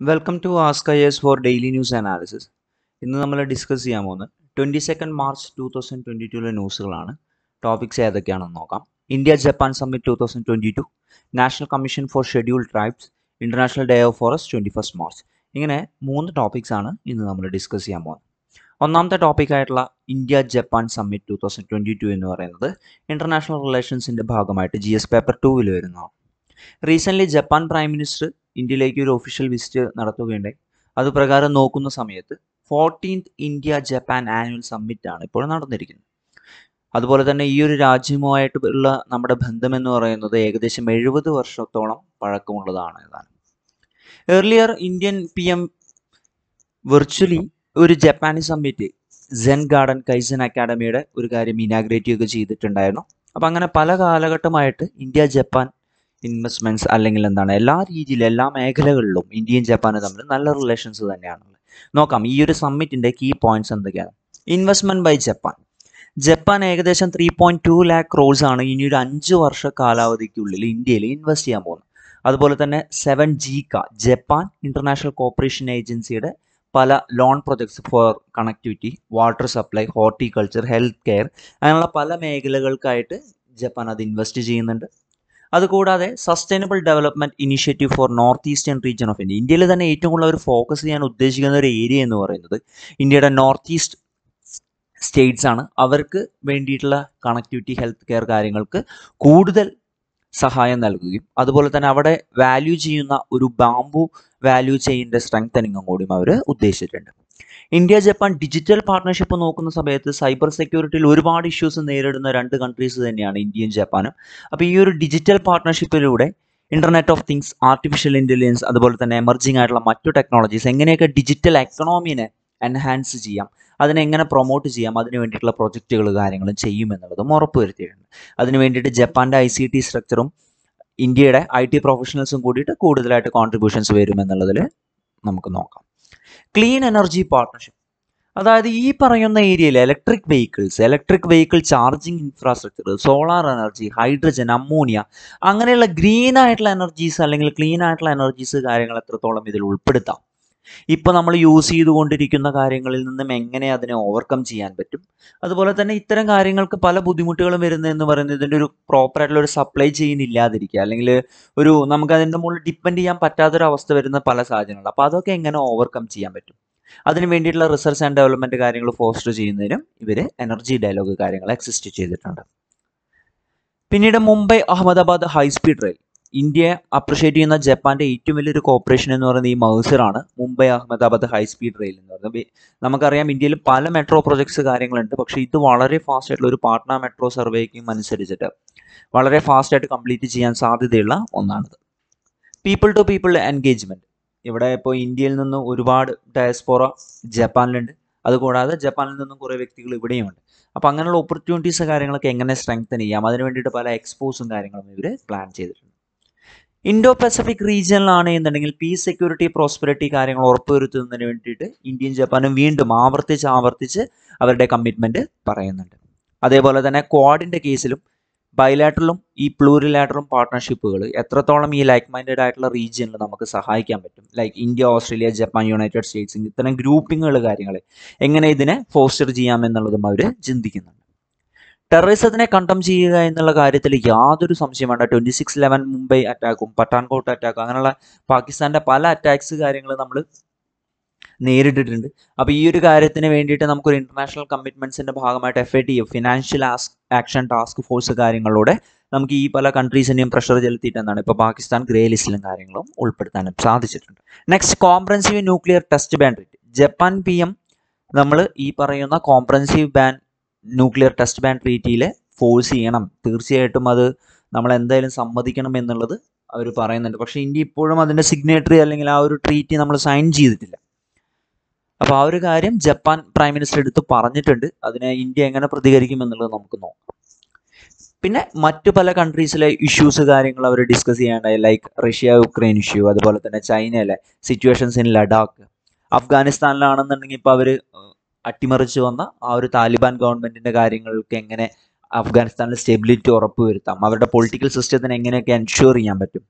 Welcome to ask I S for daily news analysis ഇന്ന് നമ്മൾ discuss ചെയ്യാൻ പോകുന്നത് twenty second March two thousand twenty ടുവിലെ ന്യൂസുകളാണ് ടോപ്പിക്സ് ഏതൊക്കെയാണെന്ന് നോക്കാം India Japan summit two thousand twenty two national commission for scheduled tribes international day of forest twenty first March ഇങ്ങനെ മൂന്ന് ടോപ്പിക്സ് ആണ് ഇന്ന് നമ്മൾ ഡിസ്കസ് ചെയ്യാൻ പോകുന്നത് ഒന്നാമത്തെ ടോപ്പിക്കായിട്ടുള്ള India Japan summit two thousand twenty two എന്ന് പറയുന്നത് ഇൻ്റർനാഷണൽ റിലേഷൻസിൻ്റെ ഭാഗമായിട്ട് ജി എസ് പേപ്പർ ടൂവിൽ വരുന്നതാണ് റീസെൻ്റ്ലി ജപ്പാൻ പ്രൈം മിനിസ്റ്റർ ഇന്ത്യയിലേക്ക് ഒരു ഒഫീഷ്യൽ വിസിറ്റ് നടത്തുകയുണ്ടായി അതുപ്രകാരം നോക്കുന്ന സമയത്ത് fourteenth India Japan annual summit ആണ് ഇപ്പോൾ നടന്നിരിക്കുന്നത് അതുപോലെ തന്നെ ഈ ഒരു രാജ്യവുമായിട്ട് ഉള്ള നമ്മുടെ ബന്ധം എന്ന് പറയുന്നത് ഏകദേശം എഴുപത് വർഷത്തോളം പഴക്കമുള്ളതാണ് എന്നാണ് earlier Indian P M virtually ഒരു Japanese summit Zen garden kaizen അക്കാഡമിയുടെ ഒരു കാര്യം ഇനാഗ്രേറ്റ് ചെയ്യുക ചെയ്തിട്ടുണ്ടായിരുന്നു അപ്പം അങ്ങനെ പല കാലഘട്ടമായിട്ട് ഇന്ത്യ ജപ്പാൻ ഇൻവെസ്റ്റ്മെൻറ്റ്സ് അല്ലെങ്കിൽ എന്താണ് എല്ലാ രീതിയിലും എല്ലാ മേഖലകളിലും ഇന്ത്യയും ജപ്പാനും തമ്മിൽ നല്ല റിലേഷൻസ് തന്നെയാണുള്ളത് നോക്കാം ഈ ഒരു സമ്മിറ്റിൻ്റെ കീ പോയിന്റ്സ് എന്തൊക്കെയാണ് ഇൻവെസ്റ്റ്മെൻറ്റ് ബൈ ജപ്പാൻ ജപ്പാൻ ഏകദേശം three point two lakh crores ആണ് ഇനി ഒരു അഞ്ച് വർഷ കാലാവധിക്കുള്ളിൽ ഇന്ത്യയിൽ ഇൻവെസ്റ്റ് ചെയ്യാൻ പോകുന്നത് അതുപോലെ തന്നെ seven JICA Japan international cooperation ഏജൻസിയുടെ പല loan projects for connectivity water supply horticulture health care അങ്ങനെയുള്ള പല മേഖലകൾക്കായിട്ട് ജപ്പാൻ അത് ഇൻവെസ്റ്റ് ചെയ്യുന്നുണ്ട് അതുകൂടാതെ sustainable development initiative for north eastern region of India ഇന്ത്യയിൽ തന്നെ ഏറ്റവും കൂടുതൽ അവർ ഫോക്കസ് ചെയ്യാൻ ഉദ്ദേശിക്കുന്ന ഒരു ഏരിയ എന്ന് പറയുന്നത് ഇന്ത്യയുടെ നോർത്ത് ഈസ്റ്റ് സ്റ്റേറ്റ്സ് ആണ് അവർക്ക് വേണ്ടിയിട്ടുള്ള കണക്ടിവിറ്റി ഹെൽത്ത് കെയർ കാര്യങ്ങൾക്ക് കൂടുതൽ സഹായം നൽകുകയും അതുപോലെ തന്നെ അവിടെ വാല്യൂ ചെയ്യുന്ന ഒരു ബാംബു വാല്യൂ ചെയിൻ്റെ സ്ട്രെങ്തനിങ്ങും കൂടിയും അവർ ഉദ്ദേശിച്ചിട്ടുണ്ട് ഇന്ത്യ ജപ്പാൻ ഡിജിറ്റൽ പാർട്ട്ണർഷിപ്പ് നോക്കുന്ന സമയത്ത് സൈബർ സെക്യൂരിറ്റിയിൽ ഒരുപാട് ഇഷ്യൂസ് നേരിടുന്ന രണ്ട് കൺട്രീസ് തന്നെയാണ് ഇന്ത്യയും ജപ്പാനും അപ്പോൾ ഈ ഒരു ഡിജിറ്റൽ പാർട്ട്ണർഷിപ്പിലൂടെ internet of things artificial intelligence അതുപോലെ തന്നെ എമർജിങ് ആയിട്ടുള്ള മറ്റു ടെക്നോളജീസ് എങ്ങനെയൊക്കെ ഡിജിറ്റൽ എക്കണോമിനെ എൻഹാൻസ് ചെയ്യാം അതിനെ എങ്ങനെ പ്രൊമോട്ട് ചെയ്യാം അതിന് വേണ്ടിയിട്ടുള്ള പ്രൊജക്റ്റുകൾ കാര്യങ്ങളും ചെയ്യുമെന്നുള്ളതും ഉറപ്പുവരുത്തിയിട്ടുണ്ട് അതിന് വേണ്ടിയിട്ട് ജപ്പാൻ്റെ ഐ സി ടി സ്ട്രക്ചറും ഇന്ത്യയുടെ ഐ ടി പ്രൊഫഷണൽസും കൂടിയിട്ട് കൂടുതലായിട്ട് കോൺട്രിബ്യൂഷൻസ് വരുമെന്നുള്ളതിൽ നമുക്ക് നോക്കാം ക്ലീൻ എനർജി പാർട്ട്ണർഷിപ്പ് അതായത് ഈ പറയുന്ന ഏരിയയിൽ electric vehicles electric vehicle charging infrastructure solar energy hydrogen ammonia അങ്ങനെയുള്ള ഗ്രീൻ ആയിട്ടുള്ള എനർജീസ് അല്ലെങ്കിൽ ക്ലീൻ ആയിട്ടുള്ള എനർജീസ് കാര്യങ്ങൾ എത്രത്തോളം ഇതിൽ ഉൾപ്പെടുത്താം ഇപ്പോൾ നമ്മൾ യൂസ് ചെയ്തുകൊണ്ടിരിക്കുന്ന കാര്യങ്ങളിൽ നിന്നും എങ്ങനെ അതിനെ ഓവർകം ചെയ്യാൻ പറ്റും അതുപോലെ തന്നെ ഇത്തരം കാര്യങ്ങൾക്ക് പല ബുദ്ധിമുട്ടുകളും വരുന്നതെന്ന് പറയുന്നത് ഇതിൻ്റെ ഒരു പ്രോപ്പറായിട്ടുള്ള ഒരു സപ്ലൈ ചെയിൻ ഇല്ലാതിരിക്കുക അല്ലെങ്കിൽ ഒരു നമുക്ക് അതിൻ്റെ മുകളിൽ ഡിപ്പെൻഡ് ചെയ്യാൻ പറ്റാത്തൊരു അവസ്ഥ വരുന്ന പല സാഹചര്യങ്ങളുണ്ട് അപ്പോൾ അതൊക്കെ എങ്ങനെ ഓവർകം ചെയ്യാൻ പറ്റും അതിന് വേണ്ടിയിട്ടുള്ള റിസർച്ച് ആൻഡ് ഡെവലപ്മെൻറ്റ് കാര്യങ്ങൾ ഫോസ്റ്റർ ചെയ്യുന്നതിനും ഇവർ എനർജി ഡയലോഗ് കാര്യങ്ങൾ എക്സിസ്റ്റ് ചെയ്തിട്ടുണ്ട് പിന്നീട് മുംബൈ അഹമ്മദാബാദ് ഹൈസ്പീഡ് റെയിൽ ഇന്ത്യയെ അപ്രിഷിയേറ്റ് ചെയ്യുന്ന ജപ്പാന്റെ ഏറ്റവും വലിയൊരു കോപ്പറേഷൻ എന്ന് പറയുന്നത് ഈ മൗസറാണ് മുംബൈ അഹമ്മദാബാദ് ഹൈസ്പീഡ് റെയിൽ എന്ന് പറയുന്നത് നമുക്കറിയാം ഇന്ത്യയിൽ പല മെട്രോ പ്രൊജക്ട്സ് കാര്യങ്ങളുണ്ട് പക്ഷേ ഇത് വളരെ ഫാസ്റ്റ് ആയിട്ടുള്ള ഒരു പാട്ന മെട്രോ സർവേക്കും അനുസരിച്ചിട്ട് വളരെ ഫാസ്റ്റ് ആയിട്ട് കംപ്ലീറ്റ് ചെയ്യാൻ സാധ്യതയുള്ള ഒന്നാണിത് പീപ്പിൾ ടു പീപ്പിൾ എൻഗേജ്മെന്റ് ഇവിടെ ഇപ്പോൾ ഇന്ത്യയിൽ നിന്ന് ഒരുപാട് ഡയസ്പോറ ജപ്പാനിലുണ്ട് അതുകൂടാതെ ജപ്പാനിൽ നിന്നും കുറേ വ്യക്തികൾ ഇവിടെയുമുണ്ട് അപ്പോൾ അങ്ങനെയുള്ള ഓപ്പർച്യൂണിറ്റീസ് കാര്യങ്ങളൊക്കെ എങ്ങനെ സ്ട്രെങ്തൻ ചെയ്യാം അതിന് വേണ്ടിയിട്ട് പല എക്സ്പോസും കാര്യങ്ങളും ഇവർ പ്ലാൻ ചെയ്തിട്ടുണ്ട് ഇൻഡോ പസഫിക് റീജിയനിലാണ് എന്നുണ്ടെങ്കിൽ പീസ് സെക്യൂരിറ്റി പ്രോസ്പെറിറ്റി കാര്യങ്ങൾ ഉറപ്പുവരുത്തുന്നതിന് വേണ്ടിയിട്ട് ഇന്ത്യയും ജപ്പാനും വീണ്ടും ആവർത്തിച്ച് ആവർത്തിച്ച് അവരുടെ കമ്മിറ്റ്മെന്റ് പറയുന്നുണ്ട് അതേപോലെ തന്നെ ക്വാഡിന്റെ കേസിലും ബൈലാറ്ററലും ഈ പ്ലൂറിലാറ്ററലും പാർട്ട്ണർഷിപ്പുകൾ എത്രത്തോളം ഈ ലൈക്ക് മൈൻഡഡ് ആയിട്ടുള്ള റീജിയനിൽ നമുക്ക് സഹായിക്കാൻ പറ്റും like India Australia Japan United States ഇത്തരം ഗ്രൂപ്പിങ്ങുകൾ കാര്യങ്ങൾ എങ്ങനെ ഇതിനെ ഫോസ്റ്റർ ചെയ്യാമെന്നുള്ളതും അവർ ചിന്തിക്കുന്നുണ്ട് ടെററിസത്തിനെ കണ്ടം ചെയ്യുക എന്നുള്ള കാര്യത്തിൽ യാതൊരു സംശയം വേണ്ട ട്വൻറ്റി സിക്സ് ലെവൻ മുംബൈ അറ്റാക്കും പठानकोट അറ്റാക്കും അങ്ങനെയുള്ള പാകിസ്ഥാൻ്റെ പല അറ്റാക്സ് കാര്യങ്ങൾ നമ്മൾ നേരിട്ടിട്ടുണ്ട് അപ്പോൾ ഈ ഒരു കാര്യത്തിന് വേണ്ടിയിട്ട് നമുക്കൊരു ഇൻ്റർനാഷണൽ കമ്മിറ്റ്മെൻറ്റ്സിൻ്റെ ഭാഗമായിട്ട് F I T F financial action task force കാര്യങ്ങളിലൂടെ നമുക്ക് ഈ പല കൺട്രീസിനെയും പ്രഷർ ചെലുത്തിയിട്ട് എന്താണ് ഇപ്പോൾ പാകിസ്ഥാൻ ഗ്രേ ലിസ്റ്റിലും കാര്യങ്ങളും ഉൾപ്പെടുത്താനും സാധിച്ചിട്ടുണ്ട് next comprehensive nuclear test ban treaty Japan P M നമ്മൾ ഈ പറയുന്ന comprehensive ban nuclear test ban ട്രീറ്റിയിൽ ഫോഴ്സ് ചെയ്യണം തീർച്ചയായിട്ടും അത് നമ്മൾ എന്തായാലും സമ്മതിക്കണം എന്നുള്ളത് അവർ പറയുന്നുണ്ട് പക്ഷേ ഇന്ത്യ ഇപ്പോഴും അതിൻ്റെ സിഗ്നേറ്ററി അല്ലെങ്കിൽ ആ ഒരു ട്രീറ്റി നമ്മൾ സൈൻ ചെയ്തിട്ടില്ല അപ്പോൾ ആ ഒരു കാര്യം ജപ്പാൻ പ്രൈം മിനിസ്റ്റർ എടുത്ത് പറഞ്ഞിട്ടുണ്ട് അതിനെ ഇന്ത്യ എങ്ങനെ പ്രതികരിക്കും എന്നുള്ളത് നമുക്ക് നോക്കാം പിന്നെ മറ്റു പല കൺട്രീസിലെ ഇഷ്യൂസ് കാര്യങ്ങൾ അവർ ഡിസ്കസ് ചെയ്യാണ്ടായി ലൈക്ക് റഷ്യ യുക്രൈൻ ഇഷ്യൂ അതുപോലെ തന്നെ ചൈനയിലെ സിറ്റുവേഷൻസ് ഇൻ ലഡാക്ക് അഫ്ഗാനിസ്ഥാനിലാണെന്നുണ്ടെങ്കിൽ ഇപ്പോൾ അവർ അട്ടിമറിച്ച് വന്ന ആ ഒരു താലിബാൻ ഗവൺമെന്റിന്റെ കാര്യങ്ങൾക്ക് എങ്ങനെ അഫ്ഗാനിസ്ഥാനിൽ സ്റ്റെബിലിറ്റി ഉറപ്പുവരുത്താം അവരുടെ പൊളിറ്റിക്കൽ സിസ്റ്റത്തിന് എങ്ങനെയൊക്കെ എൻഷുർ ചെയ്യാൻ പറ്റും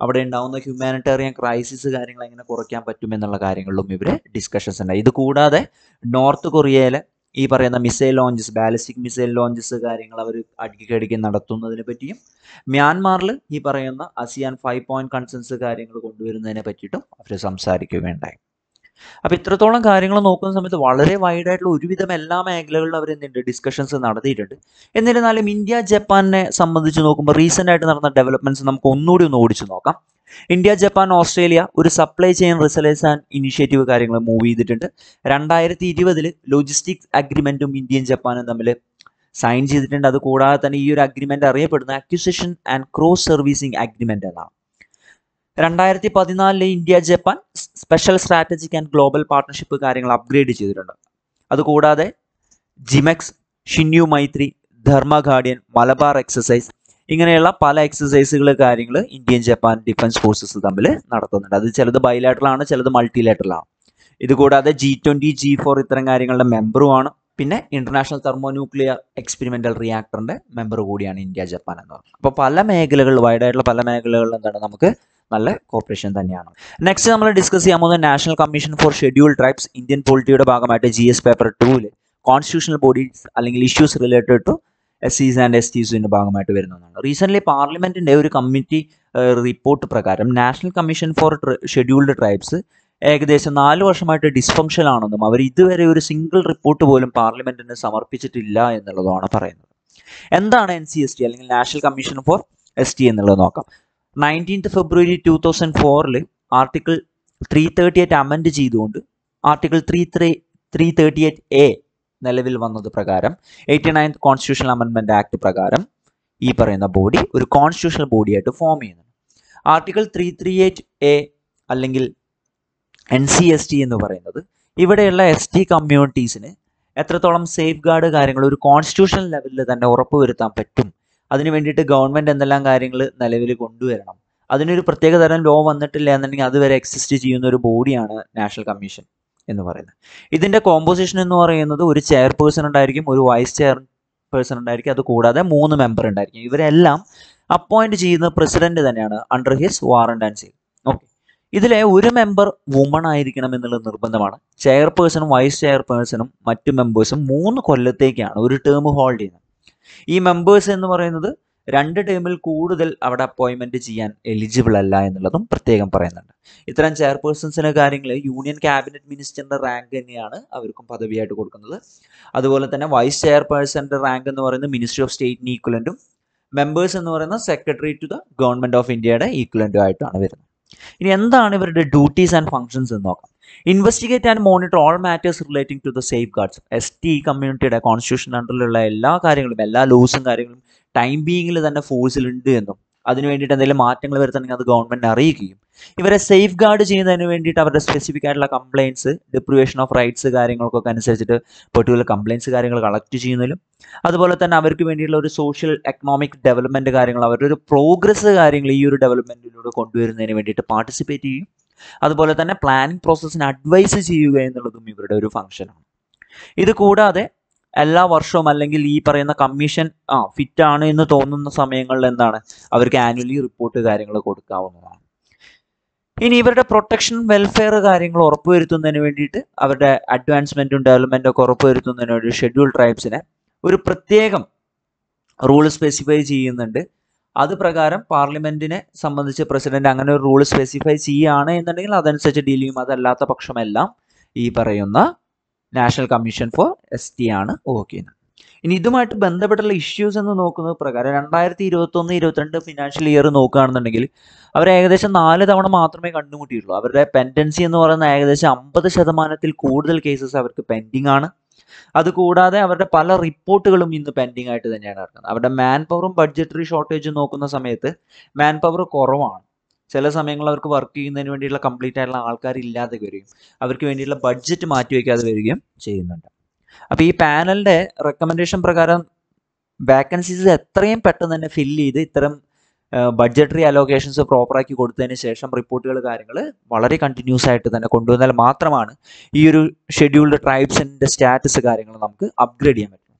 അവിടെ ഉണ്ടാകുന്ന ഹ്യൂമാനിറ്റേറിയൻ ക്രൈസിസ് കാര്യങ്ങൾ എങ്ങനെ കുറയ്ക്കാൻ പറ്റും എന്നുള്ള കാര്യങ്ങളിലും ഇവർ ഡിസ്കഷൻസ് ഉണ്ടായി ഇത് കൂടാതെ നോർത്ത് കൊറിയയിലെ ഈ പറയുന്ന missile launches ballistic missile launches കാര്യങ്ങൾ അവർ അടിക്കടിക്ക് നടത്തുന്നതിനെ പറ്റിയും മ്യാൻമാറിൽ ഈ പറയുന്ന അസിയാൻ ഫൈവ് പോയിന്റ് കൺസെൻസ് കാര്യങ്ങൾ കൊണ്ടുവരുന്നതിനെ പറ്റിയിട്ടും അവർ സംസാരിക്കുകയുണ്ടായി അപ്പോൾ ഇത്രത്തോളം കാര്യങ്ങൾ നോക്കുന്ന സമയത്ത് വളരെ വൈഡ് ആയിട്ടുള്ള ഒരുവിധം എല്ലാ മേഖലകളിലും അവർ എന്തുണ്ട് ഡിസ്കഷൻസ് നടത്തിയിട്ടുണ്ട് എന്നിരുന്നാലും ഇന്ത്യ ജപ്പാനെ സംബന്ധിച്ച് നോക്കുമ്പോൾ റീസെൻ്റ് ആയിട്ട് നടന്ന ഡെവലപ്മെന്റ്സ് നമുക്ക് ഒന്നുകൂടി ഒന്ന് ഓടിച്ചു നോക്കാം ഇന്ത്യ ജപ്പാൻ ഓസ്ട്രേലിയ ഒരു supply chain resilience and initiative കാര്യങ്ങൾ മൂവ് ചെയ്തിട്ടുണ്ട് രണ്ടായിരത്തി ഇരുപതിൽ ലോജിസ്റ്റിക്സ് അഗ്രിമെന്റും ഇന്ത്യയും ജപ്പാനും തമ്മിൽ സൈൻ ചെയ്തിട്ടുണ്ട് അത് കൂടാതെ തന്നെ ഈ ഒരു അഗ്രിമെന്റ് അറിയപ്പെടുന്ന acquisition and cross servicing agreement എന്നാണ് രണ്ടായിരത്തി പതിനാലിലെ India Japan special strategic and global partnership കാര്യങ്ങൾ അപ്ഗ്രേഡ് ചെയ്തിട്ടുണ്ട് അതുകൂടാതെ JIMEX Shinyuu Maitri Dharma guardian Malabar exercise ഇങ്ങനെയുള്ള പല എക്സസൈസുകൾ കാര്യങ്ങൾ ഇന്ത്യൻ ജപ്പാൻ ഡിഫൻസ് ഫോഴ്സസ് തമ്മിൽ നടത്തുന്നുണ്ട് അത് ചിലത് ബൈലാറ്ററലാണ് ചിലത് മൾട്ടിലാറ്ററലാണ് ഇതുകൂടാതെ ജി ട്വൻ്റി ജി ഫോർ ഇത്തരം കാര്യങ്ങളുടെ മെമ്പറുമാണ് പിന്നെ ഇന്റർനാഷണൽ തെർമോന്യൂക്ലിയർ എക്സ്പെരിമെന്റൽ റിയാക്ടറിന്റെ മെമ്പർ കൂടിയാണ് ഇന്ത്യ ജപ്പാൻ എന്ന് പറയുന്നത് അപ്പോൾ പല മേഖലകളിൽ വൈഡായിട്ടുള്ള പല മേഖലകളിലും എന്താണ് നമുക്ക് നല്ല കോപ്പറേഷൻ തന്നെയാണ് നെക്സ്റ്റ് നമ്മൾ ഡിസ്കസ് ചെയ്യാൻ പോകുന്നത് national commission for schedule tribes Indian പൊളിറ്റിയുടെ ഭാഗമായിട്ട് ജി എസ് പേപ്പർ ടൂവിൽ കോൺസ്റ്റിറ്റ്യൂഷണൽ ബോഡീസ് അല്ലെങ്കിൽ issues related to S Cs and S ടീസിന്റെ ഭാഗമായിട്ട് വരുന്നതാണ് റീസെന്റ് പാർലമെന്റിന്റെ ഒരു കമ്മിറ്റി റിപ്പോർട്ട് പ്രകാരം national commission for scheduled tribes ഏകദേശം നാല് വർഷമായിട്ട് ഡിസ്ഫങ്ഷൻ ആണെന്നും അവർ ഇതുവരെ ഒരു സിംഗിൾ റിപ്പോർട്ട് പോലും പാർലമെന്റിന് സമർപ്പിച്ചിട്ടില്ല എന്നുള്ളതാണ് പറയുന്നത് എന്താണ് എൻ സി എസ് ടി അല്ലെങ്കിൽ national commission for S T എന്നുള്ളത് നോക്കാം നയൻറ്റീൻത്ത് ഫെബ്രുവരി ടു തൗസൻഡ് ഫോറിൽ article three thirty eight amend ചെയ്തുകൊണ്ട് article three three three thirty eight A നിലവിൽ വന്നത് പ്രകാരം eighty ninth constitutional amendment act പ്രകാരം ഈ പറയുന്ന ബോഡി ഒരു കോൺസ്റ്റിറ്റ്യൂഷണൽ ബോഡിയായിട്ട് ഫോം ചെയ്യുന്നുണ്ട് article three three eight A അല്ലെങ്കിൽ എൻ സി എസ് ടി എന്ന് പറയുന്നത് ഇവിടെയുള്ള എസ് ടി കമ്മ്യൂണിറ്റീസിന് എത്രത്തോളം സേഫ് ഗാർഡ് കാര്യങ്ങൾ ഒരു കോൺസ്റ്റിറ്റ്യൂഷണൽ ലെവലിൽ തന്നെ ഉറപ്പുവരുത്താൻ പറ്റും അതിന് വേണ്ടിയിട്ട് ഗവൺമെൻറ് എന്തെല്ലാം കാര്യങ്ങൾ നിലവിൽ കൊണ്ടുവരണം അതിനൊരു പ്രത്യേക തരം ലോ വന്നിട്ടില്ല എന്നുണ്ടെങ്കിൽ അതുവരെ എക്സിസ്റ്റ് ചെയ്യുന്ന ഒരു ബോഡിയാണ് നാഷണൽ കമ്മീഷൻ എന്ന് പറയുന്നത് ഇതിൻ്റെ കോമ്പോസിഷൻ എന്ന് പറയുന്നത് ഒരു ചെയർപേഴ്സൺ ഉണ്ടായിരിക്കും ഒരു വൈസ് ചെയർ പേഴ്സൺ ഉണ്ടായിരിക്കും അത് കൂടാതെ മൂന്ന് മെമ്പർ ഉണ്ടായിരിക്കും ഇവരെല്ലാം അപ്പോയിന്റ് ചെയ്യുന്ന പ്രസിഡന്റ് തന്നെയാണ് under his warrant and seal okay ഇതിലെ ഒരു മെമ്പർ വുമൺ ആയിരിക്കണം എന്നുള്ളത് നിർബന്ധമാണ് ചെയർപേഴ്സണും വൈസ് ചെയർപേഴ്സണും മറ്റു മെമ്പേഴ്സും മൂന്ന് കൊല്ലത്തേക്കാണ് ഒരു ടേം ഹോൾഡ് ചെയ്യുന്നത് ഈ മെമ്പേഴ്സ് എന്ന് പറയുന്നത് രണ്ട് ടേമിൽ കൂടുതൽ അവിടെ അപ്പോയിൻമെന്റ് ചെയ്യാൻ എലിജിബിൾ അല്ല എന്നുള്ളതും പ്രത്യേകം പറയുന്നുണ്ട് ഇത്തരം ചെയർപേഴ്സൺസിന് കാര്യങ്ങൾ യൂണിയൻ ക്യാബിനറ്റ് മിനിസ്റ്ററിന്റെ റാങ്ക് തന്നെയാണ് അവർക്കും പദവിയായിട്ട് കൊടുക്കുന്നത് അതുപോലെ തന്നെ വൈസ് ചെയർപേഴ്സന്റെ റാങ്ക് എന്ന് പറയുന്നത് മിനിസ്ട്രി ഓഫ് സ്റ്റേറ്റിന് ഈക്വലൻറ്റും മെമ്പേഴ്സ് എന്ന് പറയുന്ന secretary to the government of ഇന്ത്യയുടെ ഈക്വലൻറ്റും ആയിട്ടാണ് വരുന്നത് ഇനി എന്താണ് ഇവരുടെ ഡ്യൂട്ടീസ് ആൻഡ് ഫംഗ്ഷൻസ് എന്ന് നോക്കാം investigate and monitor all matters relating to the safeguards S T കമ്മ്യൂണിറ്റിയുടെ കോൺസ്റ്റിറ്റ്യൂഷൻ അണ്ടറിലുള്ള എല്ലാ കാര്യങ്ങളും എല്ലാ ലോസും കാര്യങ്ങളും ടൈം ബീയിങ്ങിൽ തന്നെ ഫോഴ്സിലുണ്ട് എന്നും അതിന് വേണ്ടിയിട്ട് എന്തെങ്കിലും മാറ്റങ്ങൾ വരുത്തണമെങ്കിൽ അത് ഗവൺമെന്റ് അറിയിക്കുകയും ഇവരെ സേഫ് ഗാർഡ് ചെയ്യുന്നതിന് വേണ്ടിയിട്ട് അവരുടെ സ്പെസിഫിക് ആയിട്ടുള്ള കംപ്ലയിൻസ് ഡിപ്രിവേഷൻ ഓഫ് റൈറ്റ്സ് കാര്യങ്ങൾക്കൊക്കെ അനുസരിച്ചിട്ട് പെർട്ടിക്കുലർ കംപ്ലയിൻസ് കാര്യങ്ങൾ കളക്ട് ചെയ്യുന്നതിലും അതുപോലെ തന്നെ അവർക്ക് വേണ്ടിയുള്ള ഒരു സോഷ്യൽ എക്കണോമിക് ഡെവലപ്മെന്റ് കാര്യങ്ങൾ അവരുടെ ഒരു പ്രോഗ്രസ് കാര്യങ്ങൾ ഈ ഒരു ഡെവലപ്മെന്റിലൂടെ കൊണ്ടുവരുന്നതിന് വേണ്ടിയിട്ട് പാർട്ടിസിപ്പേറ്റ് ചെയ്യും അതുപോലെ തന്നെ പ്ലാനിങ് പ്രോസസ്സിന് അഡ്വൈസ് ചെയ്യുക എന്നുള്ളതും ഇവരുടെ ഒരു ഫംഗ്ഷനാണ് ഇത് കൂടാതെ എല്ലാ വർഷവും അല്ലെങ്കിൽ ഈ പറയുന്ന കമ്മീഷൻ ആ ഫിറ്റ് ആണ് എന്ന് തോന്നുന്ന സമയങ്ങളിൽ എന്താണ് അവർക്ക് ആനുവലി റിപ്പോർട്ട് കാര്യങ്ങൾ കൊടുക്കാവുന്നതാണ് ഇനി ഇവരുടെ പ്രൊട്ടക്ഷൻ വെൽഫെയർ കാര്യങ്ങൾ ഉറപ്പുവരുത്തുന്നതിന് വേണ്ടിയിട്ട് അവരുടെ അഡ്വാൻസ്മെന്റും ഡെവലപ്മെന്റും ഒക്കെ ഉറപ്പുവരുത്തുന്നതിന് വേണ്ടി ഷെഡ്യൂൾ ട്രൈബ്സിനെ ഒരു പ്രത്യേകം റൂൾ സ്പെസിഫൈ ചെയ്യുന്നുണ്ട് അത് പ്രകാരം പാർലമെന്റിനെ സംബന്ധിച്ച് പ്രസിഡന്റ് അങ്ങനെ ഒരു റൂൾ സ്പെസിഫൈ ചെയ്യുകയാണ് എന്നുണ്ടെങ്കിൽ അതനുസരിച്ച് ഡീൽ ചെയ്യും അതല്ലാത്ത പക്ഷമെല്ലാം ഈ പറയുന്ന national commission for S T ആണ് വർക്ക് ചെയ്യുന്നത് ഇനി ഇതുമായിട്ട് ബന്ധപ്പെട്ടുള്ള ഇഷ്യൂസ് എന്ന് നോക്കുന്നത് പ്രകാരം രണ്ടായിരത്തി ഇരുപത്തൊന്ന് ഇരുപത്തിരണ്ട് ഫിനാൻഷ്യൽ ഇയർ നോക്കുകയാണെന്നുണ്ടെങ്കിൽ അവർ ഏകദേശം നാല് തവണ മാത്രമേ കണ്ടുമുട്ടിയിട്ടുള്ളൂ അവരുടെ പെൻഡൻസി എന്ന് പറയുന്ന ഏകദേശം അമ്പത് ശതമാനത്തിൽ കൂടുതൽ കേസസ് അവർക്ക് പെൻഡിങ് ആണ് അതുകൂടാതെ അവരുടെ പല റിപ്പോർട്ടുകളും ഇന്ന് പെൻഡിങ് ആയിട്ട് തന്നെയാണ് നടക്കുന്നത് അവരുടെ മാൻ പവറും ബഡ്ജറ്ററി ഷോർട്ടേജും നോക്കുന്ന സമയത്ത് മാൻ പവർ കുറവാണ് ചില സമയങ്ങളിൽ അവർക്ക് വർക്ക് ചെയ്യുന്നതിന് വേണ്ടിയുള്ള കംപ്ലീറ്റ് ആയിട്ടുള്ള ആൾക്കാർ ഇല്ലാതെ വരികയും അവർക്ക് വേണ്ടിയുള്ള ബഡ്ജറ്റ് മാറ്റിവെക്കാതെ വരികയും ചെയ്യുന്നുണ്ട് അപ്പോൾ ഈ പാനലിൻ്റെ റെക്കമെൻഡേഷൻ പ്രകാരം വാക്കൻസീസ് എത്രയും പെട്ടെന്ന് തന്നെ ഫില്ല് ചെയ്ത് ഇത്തരം ബഡ്ജറ്ററി അലോക്കേഷൻസ് പ്രോപ്പറാക്കി കൊടുത്തതിന് ശേഷം റിപ്പോർട്ടുകൾ കാര്യങ്ങൾ വളരെ കണ്ടിന്യൂസ് ആയിട്ട് തന്നെ കൊണ്ടുവന്നാൽ മാത്രമാണ് ഈ ഒരു ഷെഡ്യൂൾഡ് ട്രൈബ്സിൻ്റെ സ്റ്റാറ്റസ് കാര്യങ്ങൾ നമുക്ക് അപ്ഗ്രേഡ് ചെയ്യാൻ പറ്റും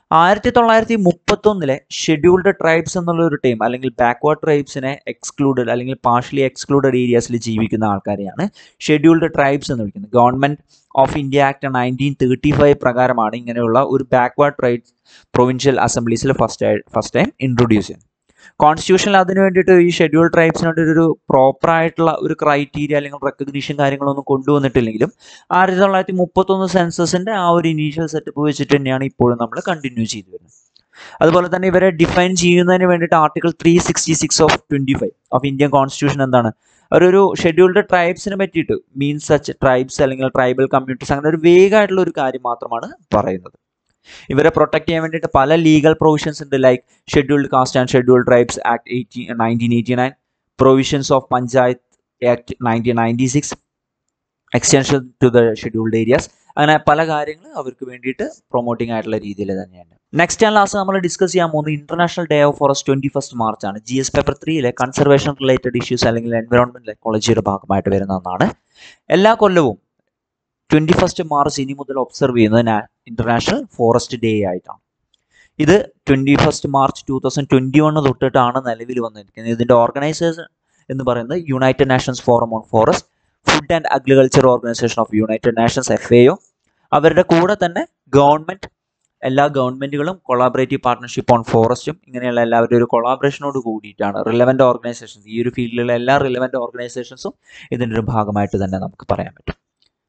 ആയിരത്തി തൊള്ളായിരത്തി മുപ്പത്തൊന്നിലെ ഷെഡ്യൂൾഡ് ട്രൈബ്സ് എന്നുള്ള ഒരു ടീം അല്ലെങ്കിൽ ബാക്ക്വേർഡ് ട്രൈബ്സിനെ എക്സ്ക്ലൂഡഡ് അല്ലെങ്കിൽ പാർഷ്യലി എക്സ്ക്ലൂഡഡ് ഏരിയാസിൽ ജീവിക്കുന്ന ആൾക്കാരെയാണ് ഷെഡ്യൂൾഡ് ട്രൈബ്സ് എന്ന് വിളിക്കുന്നത് government of India act nineteen thirty five പ്രകാരമാണ് ഇങ്ങനെയുള്ള ഒരു ബാക്ക്വേർഡ് ട്രൈബ്സ് പ്രൊവിൻഷ്യൽ അസംബ്ലീസിൽ ഫസ്റ്റ് ഫസ്റ്റ് ടൈം ഇൻട്രൊഡ്യൂസ് ചെയ്യുന്നത് കോൺസ്റ്റിറ്റ്യൂഷനിൽ അതിന് വേണ്ടിയിട്ട് ഈ ഷെഡ്യൂൾ ട്രൈബ്സിന് വേണ്ടി ഒരു പ്രോപ്പർ ആയിട്ടുള്ള ഒരു ക്രൈറ്റീരിയ അല്ലെങ്കിൽ റെക്കഗ്നീഷൻ കാര്യങ്ങളൊന്നും കൊണ്ടുവന്നിട്ടില്ലെങ്കിലും ആയിരത്തി തൊള്ളായിരത്തി മുപ്പത്തൊന്ന് സെൻസസിന്റെ ആ ഒരു ഇനീഷ്യൽ സെറ്റപ്പ് വെച്ചിട്ട് തന്നെയാണ് ഇപ്പോഴും നമ്മൾ കണ്ടിന്യൂ ചെയ്തു വരുന്നത് അതുപോലെ തന്നെ ഇവരെ ഡിഫൈൻ ചെയ്യുന്നതിന് വേണ്ടിയിട്ട് article three sixty six of twenty five of Indian constitution എന്താണ് ഒരു ഷെഡ്യൂൾഡ് ട്രൈബ്സിനെ പറ്റിയിട്ട് മീൻസ് സച്ച് ട്രൈബ്സ് അല്ലെങ്കിൽ ട്രൈബൽ കമ്മ്യൂണിറ്റീസ് അങ്ങനെ ഒരു വേഗമായിട്ടുള്ള ഒരു കാര്യം മാത്രമാണ് പറയുന്നത് ഇവരെ പ്രൊട്ടക്ട് ചെയ്യാൻ വേണ്ടിയിട്ട് പല ലീഗൽ പ്രൊവിഷൻസ് ഉണ്ട് like scheduled caste and scheduled tribes act eighty nineteen eighty nine provisions of panchayat act nineteen ninety six extension to the scheduled areas അങ്ങനെ പല കാര്യങ്ങൾ അവർക്ക് വേണ്ടിയിട്ട് പ്രൊമോട്ടിംഗ് ആയിട്ടുള്ള രീതിയിൽ തന്നെയാണ് നെക്സ്റ്റ് ആൻഡ് ലാസ്റ്റ് നമ്മൾ ഡിസ്കസ് ചെയ്യാൻ പോകുന്നത് international day of forest twenty first March ആണ് ജി എസ് പേപ്പർ ത്രീയിലെ കൺസർവേഷൻ റിലേറ്റഡ് ഇഷ്യൂസ് അല്ലെങ്കിൽ എൻവയോൺമെന്റ് എക്കോളജിയുടെ ഭാഗമായിട്ട് വരുന്ന ഒന്നാണ് എല്ലാ കൊല്ലവും ട്വന്റി ഫസ്റ്റ് മാർച്ച് ഇനി മുതൽ ഒബ്സർവ് ചെയ്യുന്നത് ഇന്റർനാഷണൽ ഫോറസ്റ്റ് ഡേ ആയിട്ടാണ് ഇത് twenty first March two thousand twenty one തൊട്ടിട്ടാണ് നിലവിൽ വന്നിരിക്കുന്നത് ഇതിന്റെ ഓർഗനൈസേഴ്സ് എന്ന് പറയുന്നത് United Nations forum on forest food and agriculture organisation of United Nations F A അവരുടെ കൂടെ തന്നെ ഗവൺമെന്റ് എല്ലാ ഗവൺമെന്റുകളും കൊളാബറേറ്റീവ് പാർട്ട്ണർഷിപ്പ് ഓൺ ഫോറസ്റ്റും ഇങ്ങനെയുള്ള എല്ലാവരുടെ ഒരു കൊളാബറേഷനോട് കൂടിയിട്ടാണ് റിലവൻ്റ് ഓർഗനൈസേഷൻസ് ഈ ഒരു ഫീൽഡിലുള്ള എല്ലാ റിലവൻ്റ് ഓർഗനൈസേഷൻസും ഇതിൻ്റെ ഒരു ഭാഗമായിട്ട് തന്നെ നമുക്ക് പറയാൻ പറ്റും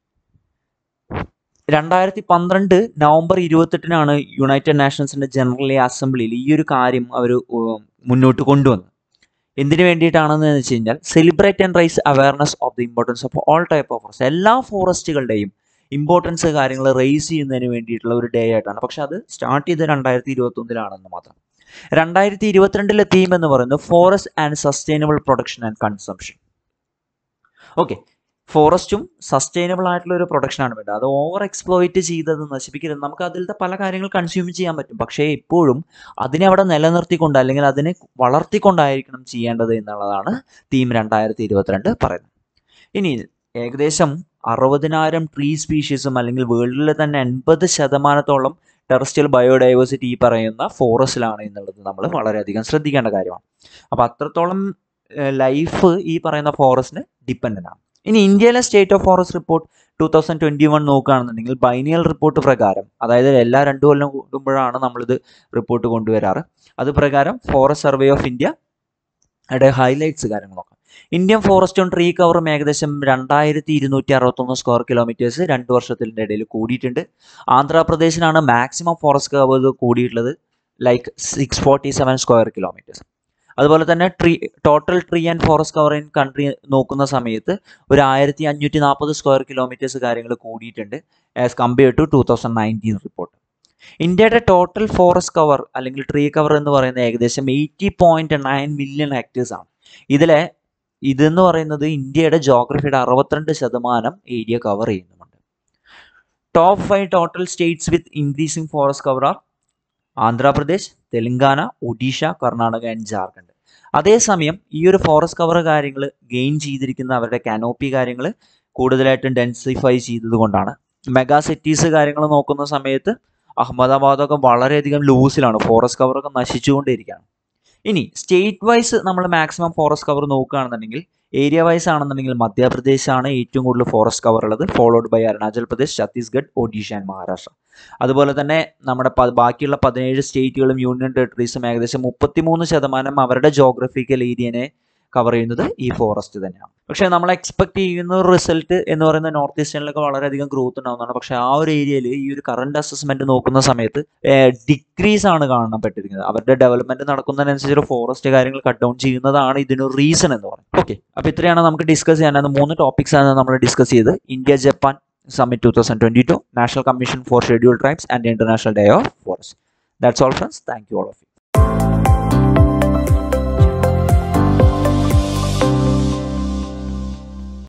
രണ്ടായിരത്തി പന്ത്രണ്ട് നവംബർ ഇരുപത്തെട്ടിനാണ് യുണൈറ്റഡ് നാഷൻസിന്റെ ജനറൽ അസംബ്ലിയിൽ ഈ ഒരു കാര്യം അവർ മുന്നോട്ട് കൊണ്ടുവന്നത് എന്തിനു വേണ്ടിയിട്ടാണെന്ന് വെച്ച് കഴിഞ്ഞാൽ celebrate and raise awareness of the importance of all type of forest എല്ലാ ഫോറസ്റ്റുകളുടെയും ഇമ്പോർട്ടൻസ് കാര്യങ്ങൾ റേസ് ചെയ്യുന്നതിന് വേണ്ടിയിട്ടുള്ള ഒരു ഡേ ആയിട്ടാണ് പക്ഷെ അത് സ്റ്റാർട്ട് ചെയ്ത് രണ്ടായിരത്തി ഇരുപത്തി ഒന്നിലാണെന്ന് മാത്രം രണ്ടായിരത്തി ഇരുപത്തിരണ്ടിലെ തീം എന്ന് പറയുന്നത് forest and sustainable production and consumption okay ഫോറസ്റ്റും സസ്റ്റൈനബിൾ ആയിട്ടുള്ള ഒരു പ്രൊഡക്ഷനാണ് വേണ്ടത് അത് ഓവർ എക്സ്പ്ലോയിറ്റ് ചെയ്തത് നശിപ്പിക്കരുത് നമുക്ക് അതിലത്തെ പല കാര്യങ്ങൾ കൺസ്യൂം ചെയ്യാൻ പറ്റും പക്ഷേ എപ്പോഴും അതിനെ അവിടെ നിലനിർത്തിക്കൊണ്ട് അല്ലെങ്കിൽ അതിനെ വളർത്തിക്കൊണ്ടായിരിക്കണം ചെയ്യേണ്ടത് എന്നുള്ളതാണ് തീം രണ്ടായിരത്തി ഇരുപത്തിരണ്ട് പറയുന്നത് ഇനി ഏകദേശം അറുപതിനായിരം ട്രീ സ്പീഷീസും അല്ലെങ്കിൽ വേൾഡിലെ തന്നെ എൺപത് ശതമാനത്തോളം ടെറസ്ട്രിയൽ ബയോഡൈവേഴ്സിറ്റി ഈ പറയുന്ന ഫോറസ്റ്റിലാണ് എന്നുള്ളത് നമ്മൾ വളരെയധികം ശ്രദ്ധിക്കേണ്ട കാര്യമാണ് അപ്പോൾ അത്രത്തോളം ലൈഫ് ഈ പറയുന്ന ഫോറസ്റ്റിന് ഡിപ്പെൻഡൻ്റ് ആണ് ഇനി ഇന്ത്യയിലെ state of forest report two thousand twenty one നോക്കുകയാണെന്നുണ്ടെങ്കിൽ ബൈനിയൽ റിപ്പോർട്ട് പ്രകാരം അതായത് എല്ലാ രണ്ടു കൊല്ലം കൂടുമ്പോഴാണ് നമ്മളിത് റിപ്പോർട്ട് കൊണ്ടുവരാറ് അത് പ്രകാരം ഫോറസ്റ്റ് സർവേ ഓഫ് ഇന്ത്യ യുടെ ഹൈലൈറ്റ്സ് കാര്യങ്ങൾ നോക്കാം ഇന്ത്യൻ ഫോറസ്റ്റ് ഓൺ ട്രീ കവറും ഏകദേശം രണ്ടായിരത്തി ഇരുന്നൂറ്റി അറുപത്തൊന്ന് സ്ക്വയർ കിലോമീറ്റേഴ്സ് രണ്ട് വർഷത്തിൻ്റെ ഇടയിൽ കൂടിയിട്ടുണ്ട് ആന്ധ്രാപ്രദേശിനാണ് മാക്സിമം ഫോറസ്റ്റ് കവർ കൂടിയിട്ടുള്ളത് like six forty seven square kilometres അതുപോലെ തന്നെ tree total tree and forest cover in country നോക്കുന്ന സമയത്ത് ഒരു ആയിരത്തി അഞ്ഞൂറ്റി നാൽപ്പത് സ്ക്വയർ കിലോമീറ്റേഴ്സ് കാര്യങ്ങൾ കൂടിയിട്ടുണ്ട് as compared to two thousand nineteen report ഇന്ത്യയുടെ ടോട്ടൽ ഫോറസ്റ്റ് കവർ അല്ലെങ്കിൽ ട്രീ കവർ എന്ന് പറയുന്നത് ഏകദേശം eighty point nine million hectares ആണ് ഇതിലെ ഇതെന്ന് പറയുന്നത് ഇന്ത്യയുടെ ജോഗ്രഫിയുടെ അറുപത്തിരണ്ട് ശതമാനം ഏരിയ കവർ ചെയ്യുന്നുണ്ട് top five total states with increasing forest cover are Andhra Pradesh Telangana Odisha Karnataka and Jharkhand അതേസമയം ഈ ഒരു ഫോറസ്റ്റ് കവർ കാര്യങ്ങൾ ഗെയിൻ ചെയ്തിരിക്കുന്ന അവരുടെ കാനോപ്പി കാര്യങ്ങൾ കൂടുതലായിട്ടും ഡെൻസിഫൈ ചെയ്തത് കൊണ്ടാണ് മെഗാ സിറ്റീസ് കാര്യങ്ങൾ നോക്കുന്ന സമയത്ത് അഹമ്മദാബാദൊക്കെ വളരെയധികം ലൂസിലാണ് ഫോറസ്റ്റ് കവറൊക്കെ നശിച്ചുകൊണ്ടിരിക്കുകയാണ് ഇനി സ്റ്റേറ്റ് വൈസ് നമ്മൾ മാക്സിമം ഫോറസ്റ്റ് കവർ നോക്കുകയാണെന്നുണ്ടെങ്കിൽ ഏരിയ വൈസ് ആണെന്നുണ്ടെങ്കിൽ മധ്യപ്രദേശ് ആണ് ഏറ്റവും കൂടുതൽ ഫോറസ്റ്റ് കവർ ഉള്ളത് followed by Arunachal Pradesh Chhattisgarh Odisha and Maharashtra അതുപോലെ തന്നെ നമ്മുടെ ബാക്കിയുള്ള പതിനേഴ് സ്റ്റേറ്റുകളും യൂണിയൻ ടെറിട്ടറീസും ഏകദേശം മുപ്പത്തിമൂന്ന് ശതമാനം അവരുടെ ജോഗ്രഫിക്കൽ ഏരിയനെ കവർ ചെയ്യുന്നത് ഈ ഫോറസ്റ്റ് തന്നെയാണ് പക്ഷേ നമ്മൾ എക്സ്പെക്ട് ചെയ്യുന്ന ഒരു റിസൾട്ട് എന്ന് പറയുന്നത് നോർത്ത് ഈസ്റ്റേണിലൊക്കെ വളരെയധികം ഗ്രോത്ത് ഉണ്ടാവുന്നതാണ് പക്ഷേ ആ ഒരു ഏരിയയിൽ ഈ ഒരു കറണ്ട് അസസ്മെന്റ് നോക്കുന്ന സമയത്ത് ഡിക്രീസ് ആണ് കാണപ്പെട്ടിരിക്കുന്നത് അവരുടെ ഡെവലപ്മെന്റ് നടക്കുന്നതിനനുസരിച്ച് ഫോറസ്റ്റ് കാര്യങ്ങൾ കട്ട് ഡൗൺ ചെയ്യുന്നതാണ് ഇതിനൊരു റീസൺ എന്ന് പറയുന്നത് ഓക്കെ അപ്പോൾ ഇത്രയാണ് നമുക്ക് ഡിസ്കസ് ചെയ്യാൻ മൂന്ന് ടോപ്പിക്സ് ആണ് നമ്മൾ ഡിസ്കസ് ചെയ്ത് India Japan Summit 2022, National Commission for Scheduled Tribes and International Day of Forest. That's all friends. Thank you all of you.